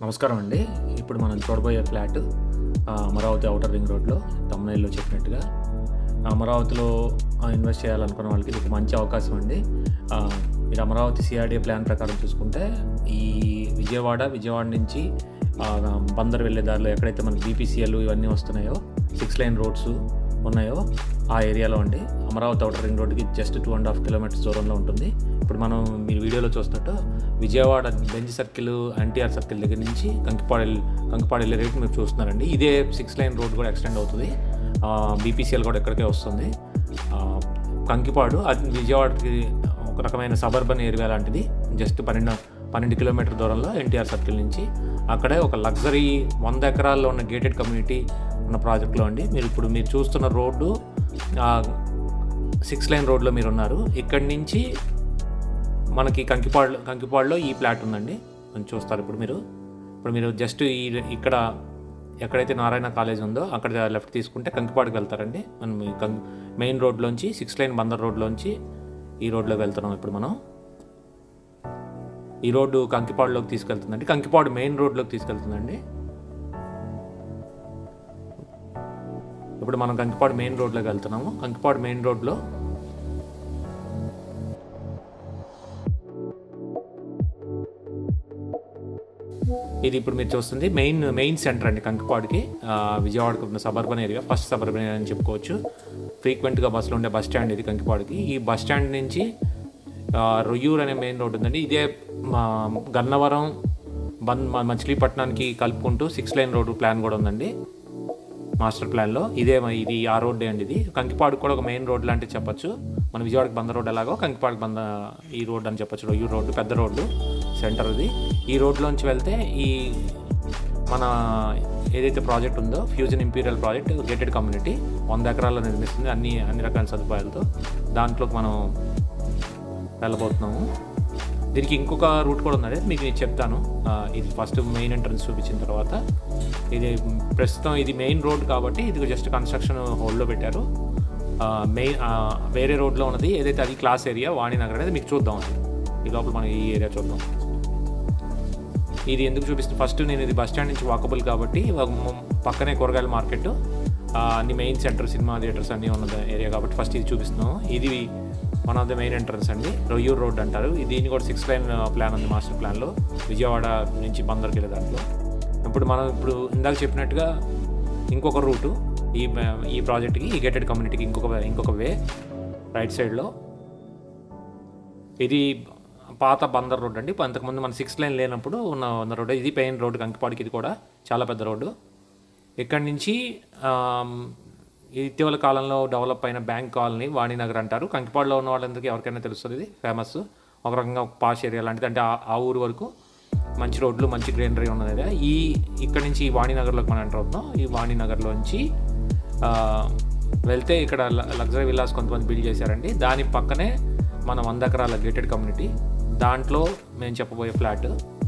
నమస్కారం అండి ఇప్పుడు మనం చూడబోయే ఫ్లాట్ ఆ, అమరావతి అవుటర్ రింగ్ రోడ్లో తమ్నైల్లో చెప్పినట్టుగా అమరావతిలో ఆ, ఇన్వెస్ట్ చేయాలనుకున్న వాళ్ళకి ఇది ఒక మంచి అవకాశం అండి ఆ, మీరు అమరావతి సిఆర్డీఏ ప్లాన్ ప్రకారం చూసుకుంటే ఈ విజయవాడ విజయవాడ నుంచి ఆ, బందర్ వెళ్ళే దారిలో ఎక్కడైతే మనకి బీపీసీఎల్ ఇవన్నీ వస్తున్నాయో సిక్స్ లైన్ రోడ్స్ ఉన్నాయో ఆ ఏరియాలో అండి అమరావతి అవుటర్ రింగ్ రోడ్కి just two and half kilometers దూరంలో ఉంటుంది ఇప్పుడు మనం మీరు వీడియోలో చూస్తున్నట్టు Vijayawada Benz circle NTR circle దగ్గర నుంచి కంకిపాడు వెళ్ళి- కంకిపాడు వెళ్ళే రేట్ మీరు చూస్తున్నారండి ఇదే సిక్స్ లైన్ రోడ్ కూడా ఎక్స్టెండ్ అవుతుంది బీపీసీఎల్ కూడా ఎక్కడికే వస్తుంది ఆ, కంకిపాడు అది విజయవాడకి ఒక రకమైన సబర్బన్ ఏరియా లాంటిది జస్ట్ పన్నెండు పన్నెండు కిలోమీటర్ దూరంలో ఎన్టీఆర్ సర్కిల్ నుంచి అక్కడే ఒక లగ్జరీ వంద ఎకరాల్లో ఉన్న గేటెడ్ కమ్యూనిటీ ఉన్న ప్రాజెక్ట్లో అండి మీరు ఇప్పుడు మీరు చూస్తున్న రోడ్డు సిక్స్ లైన్ రోడ్లో మీరు ఉన్నారు ఇక్కడి నుంచి మనకి కంకిపాడు కంకిపాడులో ఈ ప్లాట్ ఉందండి అని చూస్తారు ఇప్పుడు మీరు ఇప్పుడు మీరు జస్ట్ ఈ ఇక్కడ ఎక్కడైతే నారాయణ కాలేజ్ ఉందో అక్కడ లెఫ్ట్ తీసుకుంటే కంకిపాడుకి వెళ్తారండి మనం ఈ కం మెయిన్ రోడ్లోంచి సిక్స్ లైన్ బందర్ రోడ్లోంచి ఈ రోడ్లోకి వెళ్తున్నాం ఇప్పుడు మనం ఈ రోడ్డు కంకిపాడులోకి తీసుకెళ్తుందండి కంకిపాడు మెయిన్ రోడ్లోకి తీసుకెళ్తుందండి ఇప్పుడు మనం కంకిపాడు మెయిన్ రోడ్లోకి వెళ్తున్నాము కంకిపాడు మెయిన్ రోడ్లో ఇది ఇప్పుడు మీరు చూస్తుంది మెయిన్ మెయిన్ సెంటర్ అండి కంకిపాడుకి ఆ, విజయవాడకు ఉన్న suburban area first suburban area అని చెప్పుకోవచ్చు ఫ్రీక్వెంట్గా బస్సులో ఉండే బస్ స్టాండ్ ఇది కంకిపాడుకి ఈ బస్ స్టాండ్ నుంచి ఆ, రొయ్యూర్ అనే మెయిన్ రోడ్ ఉందండి ఇదే మా గన్నవరం బన్ మ- మచిలీపట్నానికి కలుపుకుంటూ సిక్స్ లైన్ రోడ్డు ప్లాన్ కూడా ఉందండి మాస్టర్ ప్లాన్లో ఇదే మ- ఇది ఆ రోడ్డే అండి ఇది కంకిపాడు కూడా ఒక మెయిన్ రోడ్ లాంటిది చెప్పొచ్చు మన విజయవాడకి బంద రోడ్ ఎలాగో కంకిపాడుకి బంద ఈ రోడ్ అని చెప్పొచ్చు రొయ్యూరు రోడ్డు పెద్ద రోడ్డు సెంటర్ ఇది ఈ రోడ్లోంచి వెళ్తే ఈ మన ఏదైతే ప్రాజెక్ట్ ఉందో Fusion Imperial project gated community వంద ఎకరాల్లో నిర్మిస్తుంది అన్ని అన్ని రకాల సదుపాయాలతో దాంట్లోకి మనం వెళ్ళబోతున్నాము దీనికి ఇంకొక రూట్ కూడా ఉందండి మీకు నేను చెప్తాను ఆ, ఇది ఫస్ట్ మెయిన్ ఎంట్రన్స్ చూపించిన తర్వాత ఇది ప్రస్తుతం ఇది మెయిన్ రోడ్ కాబట్టి ఇది జస్ట్ కన్స్ట్రక్షన్ హోల్డ్లో పెట్టారు మెయిన్ వేరే రోడ్లో ఉన్నది ఏదైతే అది క్లాస్ ఏరియా వాణినగర్ అనేది మీకు చూద్దాం అది ఈ లోపల మనం ఈ ఏరియా చూద్దాం ఇది ఎందుకు చూపిస్తుంది ఫస్ట్ నేను ఇది బస్ స్టాండ్ నుంచి వాకబుల్ కాబట్టి ఒక మ- పక్కనే కూరగాయల మార్కెట్ అన్ని మెయిన్ సెంటర్ సినిమా థియేటర్స్ అన్నీ ఉన్న ఏరియా కాబట్టి ఫస్ట్ ఇది చూపిస్తున్నాం ఇది one of the main entrance అండి రొయ్యూర్ రోడ్ అంటారు ఇది దీన్ని కూడా సిక్స్ లైన్ ప్లాన్ ఉంది మాస్టర్ ప్లాన్లో విజయవాడ నుంచి బందర్కి వెళ్ళే దాంట్లో ఇప్పుడు మనం ఇప్పుడు ఇందాక చెప్పినట్టుగా ఇంకొక రూటు ఈ ఈ ప్రాజెక్ట్కి ఈ గేటెడ్ కమ్యూనిటీకి ఇంకొక ఇంకొక వే రైట్ సైడ్లో ఇది పాత బందర్ రోడ్ అండి అంతకుముందు మన సిక్స్ లైన్ లేనప్పుడు ఉన్న ఉన్న రోడ్ ఇది పెయిన్ రోడ్ కంకిపాడికి ఇది కూడా చాలా పెద్ద రోడ్డు ఇక్కడి నుంచి ఆమ్, ఇటీవల కాలంలో డెవలప్ అయిన బ్యాంక్ కాలనీ వాణినగర్ అంటారు కంకిపాడులో ఉన్న వాళ్ళందరికీ ఎవరికైనా తెలుస్తుంది ఇది ఫేమస్ ఒక రకంగా ఒక పాష్ ఏరియా లాంటిది అంటే ఆ- ఆ ఊరు వరకు మంచి రోడ్లు మంచి గ్రీనరీ ఉన్నది ఏరియా. ఈ ఇక్కడ నుంచి ఈ వాణినగర్లోకి మనం ఎంటర్ అవుతున్నాం ఈ వాణినగర్లోంచి ఆ, వెళ్తే ఇక్కడ ల- లగ్జరీ విల్లాస్ కొంతమంది బిల్డ్ చేశారండి దాని పక్కనే మన వంద ఎకరాల గేటెడ్ కమ్యూనిటీ దాంట్లో మేము చెప్పబోయే ఫ్లాట్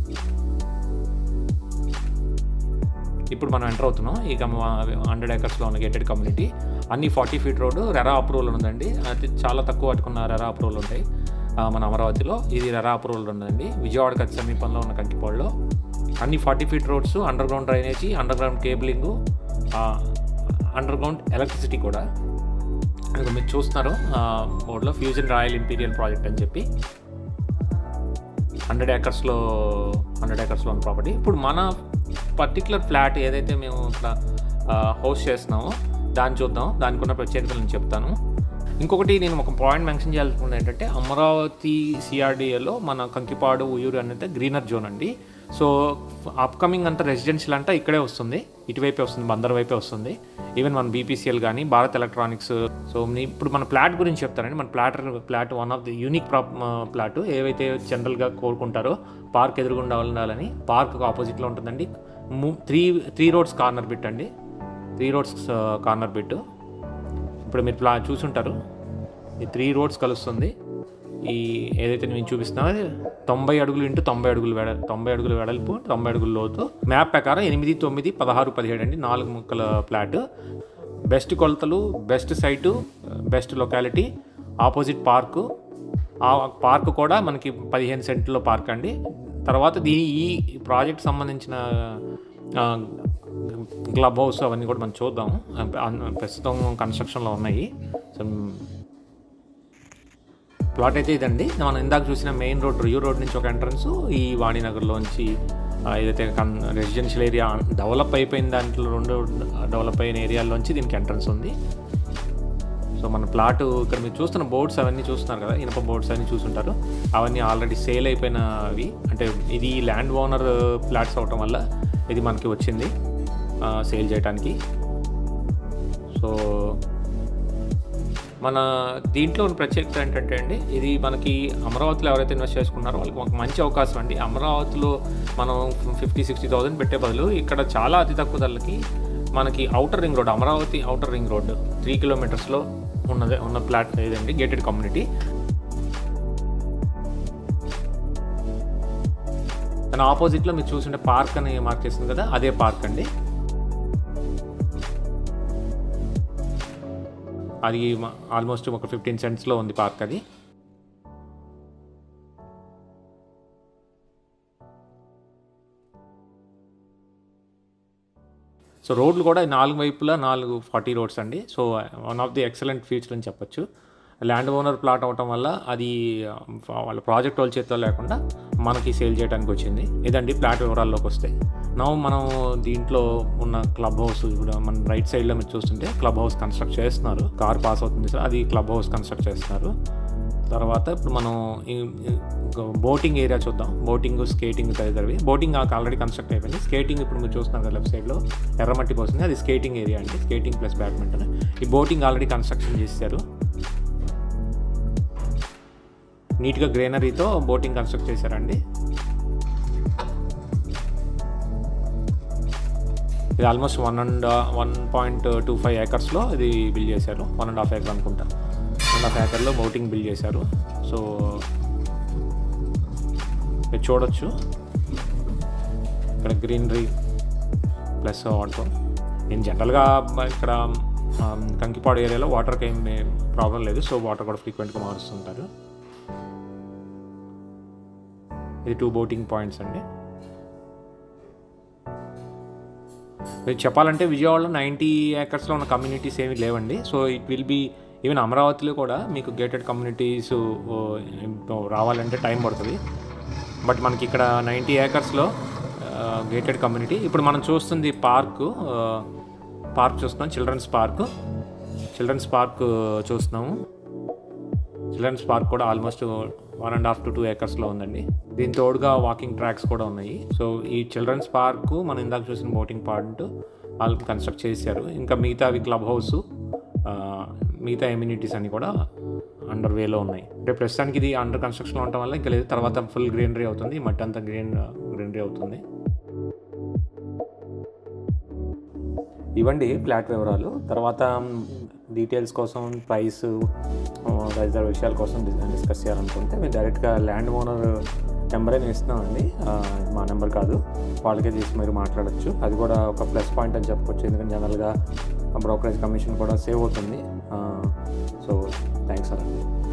ఇప్పుడు మనం ఎంటర్ అవుతున్నాం ఈ హండ్రెడ్ ఏకర్స్లో ఉన్న గేటెడ్ కమ్యూనిటీ అన్ని forty feet road RERA approval ఉందండి అది చాలా తక్కువ పట్టుకున్న రెరా అప్రూవల్ ఉంటాయి ఆ, మన అమరావతిలో ఇది రెరా అప్రూవల్ ఉందండి విజయవాడకి అతి సమీపంలో ఉన్న కంకిపాడులో అన్ని forty feet roads underground drainage underground cabling underground electricity కూడా ఇదిగో మీరు చూస్తున్నారు బోర్డులో ఫ్యూజన్ రాయల్ ఇంపీరియల్ ప్రాజెక్ట్ అని చెప్పి హండ్రెడ్ ఏకర్స్లో హండ్రెడ్ ఏకర్స్లో ఉన్న ప్రాపర్టీ ఇప్పుడు మన పర్టికులర్ ఫ్లాట్ ఏదైతే మేము ఇట్లా హోస్ట్ చేస్తున్నామో దాన్ని చూద్దాం దానికి ఉన్న ప్రత్యేకతలు నేను చెప్తాను ఇంకొకటి నేను ఒక పాయింట్ మెన్షన్ చేయాలనుకున్నది ఏంటంటే అమరావతి సిఆర్డిఏలో మన కంకిపాడు ఉయ్యూరు అనేది గ్రీనర్ జోన్ అండి సో అప్కమింగ్ అంతా రెసిడెన్షియల్ అంతా ఇక్కడే వస్తుంది ఇటువైపే వస్తుంది బందర్ వైపే వస్తుంది ఈవెన్ మన బీపీసీఎల్ కానీ భారత్ ఎలక్ట్రానిక్స్ సో మీ- ఇప్పుడు మన ప్లాట్ గురించి చెప్తారండి మన plot plot one of the unique prop plot ఏవైతే జనరల్గా కోరుకుంటారో పార్క్ ఎదురుగుండా ఉండాలని పార్క్ ఆపోజిట్లో ఉంటుందండి three three roads corner bit అండి త్రీ రోడ్స్ కార్నర్ బిట్ ఇప్పుడు మీరు ప్లా చూసుంటారు ఈ త్రీ రోడ్స్ కలుస్తుంది ఈ ఏదైతే నేను చూపిస్తున్నా అది తొంభై అడుగులు ఇంటూ తొంభై అడుగులు వెడ తొంభై అడుగులు వెడల్పు తొంభై అడుగుల లోతు మ్యాప్ ప్రకారం ఎనిమిది తొమ్మిది పదహారు పదిహేడు అండి నాలుగు ముక్కల ఫ్లాట్ బెస్ట్ కొలతలు best site best locality opposite park ఆ పార్క్ కూడా మనకి పదిహేను సెంట్లో పార్క్ అండి తర్వాత దీని ఈ ప్రాజెక్ట్ సంబంధించిన క్లబ్ హౌస్ అవన్నీ కూడా మనం చూద్దాం ఆ, ప్రస్తుతం కన్స్ట్రక్షన్లో ఉన్నాయి సో ప్లాట్ అయితే ఇదండి మనం ఇందాక చూసిన మెయిన్ రోడ్ రియూ రోడ్ నుంచి ఒక ఎంట్రన్స్ ఈ వాణినగర్లోంచి ఆ, ఏదైతే కన్ రెసిడెన్షియల్ ఏరియా డెవలప్ అయిపోయిన దాంట్లో రెండు డెవలప్ అయిన ఏరియాల్లోంచి దీనికి ఎంట్రన్స్ ఉంది సో మన ప్లాట్ ఇక్కడ మీరు చూస్తున్న బోర్డ్స్ అవన్నీ చూస్తున్నారు కదా ఇనుప బోర్డ్స్ అన్ని చూసుంటారు అవన్నీ ఆల్రెడీ సేల్ అయిపోయినవి అంటే ఇది ల్యాండ్ ఓనర్ ఫ్లాట్స్ అవటం వల్ల ఇది మనకి వచ్చింది సేల్ చేయడానికి సో మన దీంట్లో ఉన్న ప్రత్యేకత ఏంటంటే అండి ఇది మనకి అమరావతిలో ఎవరైతే ఇన్వెస్ట్ చేసుకున్నారో వాళ్ళకి ఒక మంచి అవకాశం అండి అమరావతిలో మనం ఫిఫ్టీ సిక్స్టీ థౌసండ్ పెట్టే బదులు ఇక్కడ చాలా అతి తక్కువ ధరలకి మనకి outer ring road Amaravati outer ring road three కిలోమీటర్స్లో ఉన్నది ఉన్న ప్లాట్ ఇదండి గేటెడ్ కమ్యూనిటీ దాని ఆపోజిట్లో మీరు చూసుంటే పార్క్ అని మార్క్ చేసింది కదా అదే పార్క్ అండి అది ఆల్మోస్ట్ ఒక ఫిఫ్టీన్ సెంట్స్లో ఉంది పార్క్ అది సో రోడ్లు కూడా నాలుగు వైపులా నాలుగు ఫార్టీ రోడ్స్ అండి so one of the excellent feature అని చెప్పొచ్చు ల్యాండ్ ఓనర్ ప్లాట్ అవటం వల్ల అది ఆ, వాళ్ళ ప్రాజెక్ట్ వాళ్ళ చేతిలో లేకుండా మనకి సేల్ చేయడానికి వచ్చింది ఇదండి ప్లాట్ వివరాల్లోకి వస్తే నా మనం దీంట్లో ఉన్న క్లబ్ హౌస్ కూడా మన రైట్ సైడ్లో మీరు చూస్తుంటే క్లబ్ హౌస్ కన్స్ట్రక్ట్ చేస్తున్నారు కార్ పాస్ అవుతుంది సార్ అది క్లబ్ హౌస్ కన్స్ట్రక్ట్ చేస్తున్నారు తర్వాత ఇప్పుడు మనం బోటింగ్ ఏరియా చూద్దాం బోటింగ్ స్కేటింగ్ తదితరవి బోటింగ్ ఆల్రెడీ కన్స్ట్రక్ట్ అయిపోయింది స్కేటింగ్ ఇప్పుడు మీరు చూస్తున్నారు కదా లెఫ్ట్ సైడ్లో ఎర్రమట్టి పోస్తుంది అది స్కేటింగ్ ఏరియా అండి స్కేటింగ్ ప్లస్ బ్యాడ్మింటన్ ఈ బోటింగ్ ఆల్రెడీ కన్స్ట్రక్షన్ చేశారు నీట్గా గ్రీనరీతో బోటింగ్ కన్స్ట్రక్ట్ చేశారండి ఇది almost one and one point two five ఏకర్స్లో ఇది బిల్డ్ చేశారు వన్ అండ్ హాఫ్ ఏకర్ అనుకుంటా వన్ అండ్ హాఫ్ ఏకర్లో బోటింగ్ బిల్డ్ చేశారు సో మీరు చూడొచ్చు ఇక్కడ గ్రీనరీ ప్లస్ వాటర్ నేను జనరల్గా ఇక్కడ ఆ, కంకిపాడు ఏరియాలో వాటర్కి ఏం ప్రాబ్లం లేదు సో వాటర్ కూడా ఫ్రీక్వెంట్గా మారుస్తుంటారు ఇది టూ బోటింగ్ పాయింట్స్ అండి మీరు చెప్పాలంటే విజయవాడలో నైంటీ ఏకర్స్లో ఉన్న కమ్యూనిటీస్ ఏమీ లేవండి so it will be even అమరావతిలో కూడా మీకు గేటెడ్ కమ్యూనిటీస్ రావాలంటే టైం పడుతుంది బట్ మనకి ఇక్కడ నైంటీ ఏకర్స్లో గేటెడ్ కమ్యూనిటీ ఇప్పుడు మనం చూస్తుంది పార్క్ పార్క్ చూస్తున్నాం చిల్డ్రన్స్ పార్క్ చిల్డ్రన్స్ పార్క్ చూస్తున్నాము చిల్డ్రన్స్ పార్క్ కూడా almost one and half to two ఏకర్స్లో ఉందండి దీని తోడుగా వాకింగ్ ట్రాక్స్ కూడా ఉన్నాయి సో ఈ చిల్డ్రన్స్ పార్క్ మనం ఇందాక చూసిన బోటింగ్ పార్ట్ వాళ్ళు కన్స్ట్రక్ట్ చేశారు ఇంకా మిగతా అవి క్లబ్ హౌస్ మిగతా ఎమ్యూనిటీస్ అన్ని కూడా అండర్ వేలో ఉన్నాయి అంటే ప్రస్తుతానికి ఇది అండర్ కన్స్ట్రక్షన్లో ఉండటం వల్ల ఇంకా లేదు తర్వాత ఫుల్ గ్రీనరీ అవుతుంది మట్టి అంతా గ్రీన్ గ్రీనరీ అవుతుంది ఇవ్వండి ఫ్లాట్ వివరాలు తర్వాత డీటెయిల్స్ కోసం ప్రైస్ తదితర విషయాల కోసం డిస్కస్ చేయాలనుకుంటే మీరు డైరెక్ట్గా ల్యాండ్ ఓనర్ నెంబరే నేను ఇస్తున్నామండి ఆ, మా నెంబర్ కాదు వాళ్ళకే తీసి మీరు మాట్లాడచ్చు అది కూడా ఒక ప్లస్ పాయింట్ అని చెప్పుకోవచ్చు ఎందుకంటే జనరల్గా బ్రోకరేజ్ కమిషన్ కూడా సేవ్ అవుతుంది సో థ్యాంక్స్ అండి